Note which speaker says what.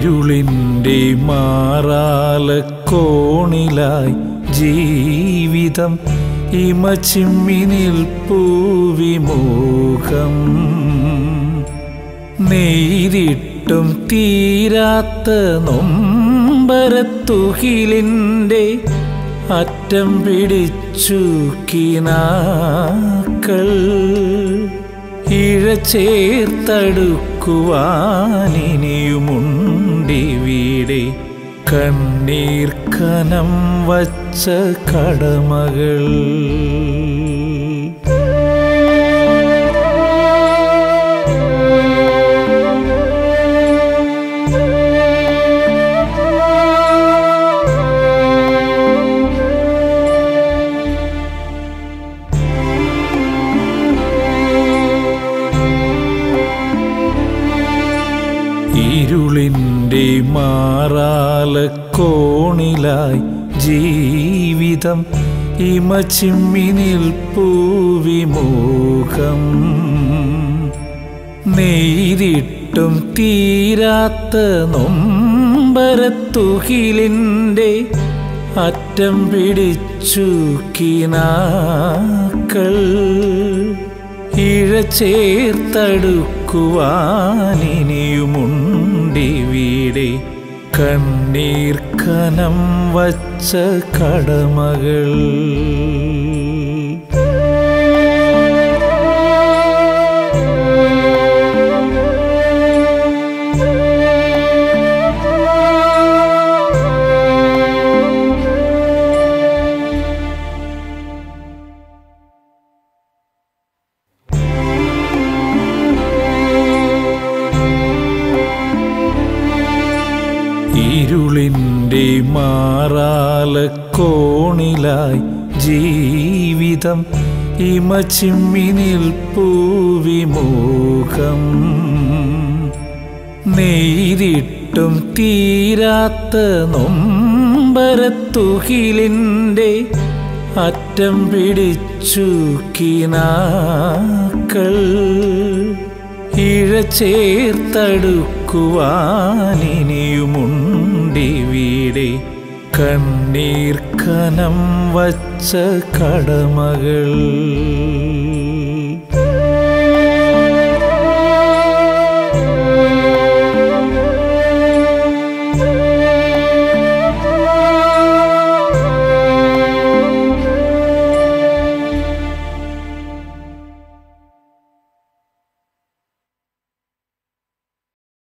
Speaker 1: ഇരുളിൻ്റെ മാറാലക്കോണിലായി ജീവിതം ഇമച്ചിമ്മി നിൽപ്പൂവിമോഹം നെയ്തിട്ടും തീരാത്ത നൊമ്പരത്തുകിലിൻ്റെ അറ്റം പിടിച്ചു കിനാക്കൾ ഇഴ ചേർത്തടുക്കുവാനിനിയുമുണ്ടിവിടെ കണ്ണീർ കനം വച്ച കടമകൾ ഇരുളിൻ്റെ മാറാലക്കോണിലായി ജീവിതം ഇമച്ചിമ്മി നിൽപ്പൂവിമോഹം നെയ്തിട്ടും തീരാത്ത നൊമ്പരത്തുകിലിൻ്റെ അറ്റം പിടിച്ചു കിനാക്കൾ ഇഴ ചേർത്തടുക്കുവാനിനിയുമുണ്ടിവിടെ കണ്ണീർ കനം വച്ച കടമകൾ ഇരുളിൻ്റെ മാറാലക്കോണിലായി ജീവിതം ഇമച്ചിമ്മി നിൽപ്പൂവിമോഹം നെയ്തിട്ടും തീരാത്ത നൊമ്പരത്തുകിലിൻ്റെ അറ്റം പിടിച്ചു കിനാക്കൾ ഇഴ ചേർത്തടുക്കുവാനിനിയുമുണ്ടിവിടെ കണ്ണീർ കനം വച്ച കടമകൾ